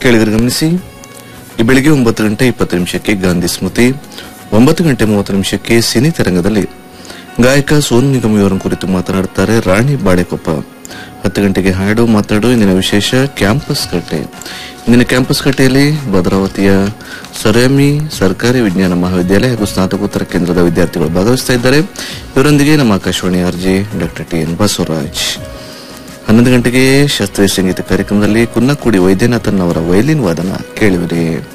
ಕೇಳಿದ್ರೆ ಗಮನಿಸಿ ಈ ಬೆಳಿಗ್ಗೆ ಒಂಬತ್ತು ಗಂಟೆ ಇಪ್ಪತ್ತು ನಿಮಿಷಕ್ಕೆ ಗಾಂಧಿ ಸ್ಮೃತಿ ಒಂಬತ್ತು ಗಂಟೆ ಮೂವತ್ತು ನಿಮಿಷಕ್ಕೆ ಸಿನಿ ತರಂಗದಲ್ಲಿ ಗಾಯಕ ಸೋನು ನಿಗಮ್ ಇವರನ್ನು ಕುರಿತು ಮಾತನಾಡುತ್ತಾರೆ ರಾಣಿ ಬಾಳೆಕೊಪ್ಪ ಹತ್ತು ಗಂಟೆಗೆ ಹಾಡು ಮಾತಾಡು ಇಂದಿನ ವಿಶೇಷ ಕ್ಯಾಂಪಸ್ ಕಟ್ಟೆ ಇಂದಿನ ಕ್ಯಾಂಪಸ್ ಕಟ್ಟೆಯಲ್ಲಿ ಭದ್ರಾವತಿಯ ಸರಮಿ ಸರ್ಕಾರಿ ವಿಜ್ಞಾನ ಮಹಾವಿದ್ಯಾಲಯ ಹಾಗೂ ಸ್ನಾತಕೋತ್ತರ ಕೇಂದ್ರದ ವಿದ್ಯಾರ್ಥಿಗಳು ಭಾಗವಹಿಸ್ತಾ ಇದ್ದಾರೆ ಇವರೊಂದಿಗೆ ನಮ್ಮ Akashvani RJ doctor T N Basavaraj ಹನ್ನೊಂದು ಗಂಟೆಗೆ ಶಾಸ್ತ್ರೀಯ ಸಂಗೀತ ಕಾರ್ಯಕ್ರಮದಲ್ಲಿ ಕುನ್ನಕ್ಕುಡಿ ವೈದ್ಯನಾಥನ್ ಅವರ ವೈಲಿನ್ ವಾದನ ಕೇಳುವಿರಿ